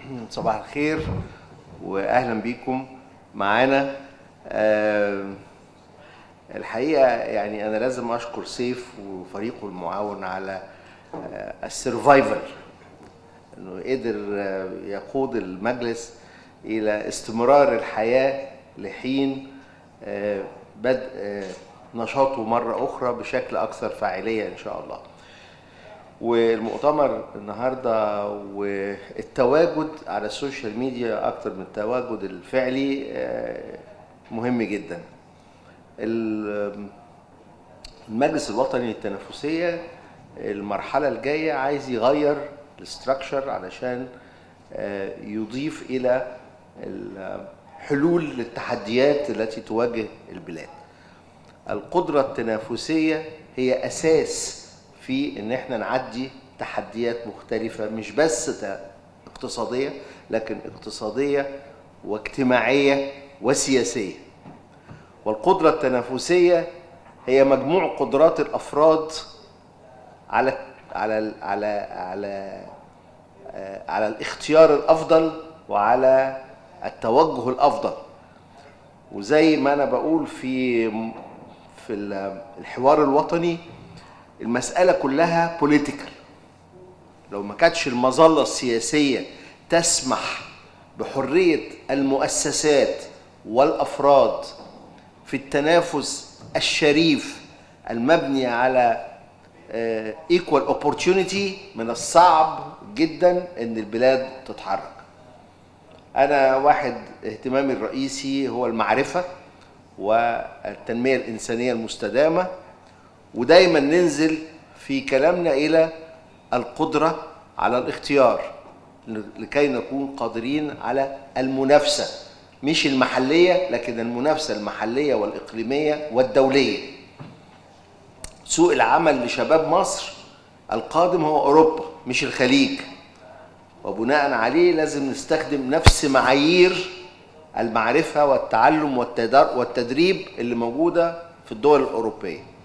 صباح الخير واهلا بيكم معانا آه، الحقيقه يعني انا لازم اشكر سيف وفريقه المعاون على آه، السرفايفل انه قدر آه، يقود المجلس الى استمرار الحياه لحين آه، بدء آه، نشاطه مره اخرى بشكل اكثر فاعليه ان شاء الله. والمؤتمر النهارده والتواجد على السوشيال ميديا اكتر من التواجد الفعلي آه، مهم جدا. ال- المجلس الوطني للتنافسيه المرحله الجايه عايز يغير الاستراكشر علشان آه، يضيف الى الحلول للتحديات التي تواجه البلاد. القدرة التنافسية هي أساس في إن إحنا نعدي تحديات مختلفة مش بس ت- اقتصادية لكن اقتصادية واجتماعية وسياسية. والقدرة التنافسية هي مجموع قدرات الأفراد على على على على آه، على الاختيار الأفضل وعلى التوجه الأفضل. وزي ما انا بقول في في ال- الحوار الوطني المساله كلها بوليتيكال لو ما كانتش المظله السياسيه تسمح بحريه المؤسسات والافراد في التنافس الشريف المبني على ايكوال اوبورتيونيتي من الصعب جدا ان البلاد تتحرك أنا واحد اهتمامي الرئيسي هو المعرفة والتنمية الإنسانية المستدامة ودايما ننزل في كلامنا إلى القدرة على الاختيار لكي نكون قادرين على المنافسة مش المحلية لكن المنافسة المحلية والإقليمية والدولية سوق العمل لشباب مصر القادم هو أوروبا مش الخليج وبناء عليه لازم نستخدم نفس معايير المعرفة والتعلم والتدر- والتدريب اللي موجودة في الدول الأوروبية